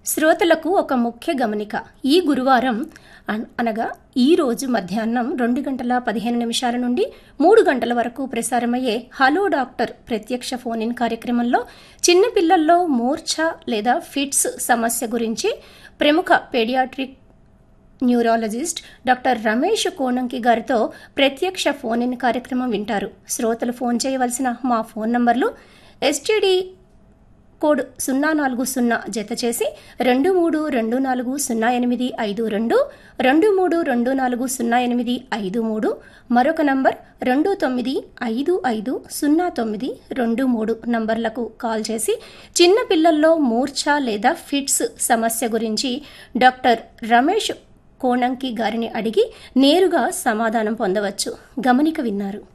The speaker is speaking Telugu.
శ్రోతలకు ఒక ముఖ్య గమనిక ఈ గురువారం అన్- అనగా ఈ రోజు మధ్యాహ్నం రెండు గంటల పదిహేను నిమిషాల నుండి మూడు గంటల వరకు ప్రసారమయ్యే హలో డాక్టర్ ప్రత్యక్ష ఫోన్ ఇన్ కార్యక్రమంలో చిన్నపిల్లల్లో మూర్ఛ లేదా ఫిట్స్ సమస్య గురించి ప్రముఖ paediatric neurologist doctor Ramesh Konanki గారితో ప్రత్యక్ష ఫోన్ ఇన్ కార్యక్రమం వింటారు శ్రోతలు ఫోన్ చేయవలసిన మా ఫోన్ నంబర్లు ఎస్టీడీ కోడ్ సున్నా నాలుగు సున్నా జత చేసి రెండు మూడు రెండు నాలుగు సున్నా ఎనిమిది ఐదు రెండు రెండు మూడు రెండు నాలుగు సున్నా ఎనిమిది ఐదు మూడు మరొక నంబర్ రెండు తొమ్మిది ఐదు ఐదు సున్నా తొమ్మిది రెండు మూడు నంబర్లకు కాల్ చేసి చిన్న పిల్లల్లో మూర్ఛ లేదా ఫిట్స్ సమస్య గురించి డాక్టర్ రమేష్ కోణంకి గారిని అడిగి నేరుగా సమాధానం పొందవచ్చు గమనిక విన్నారు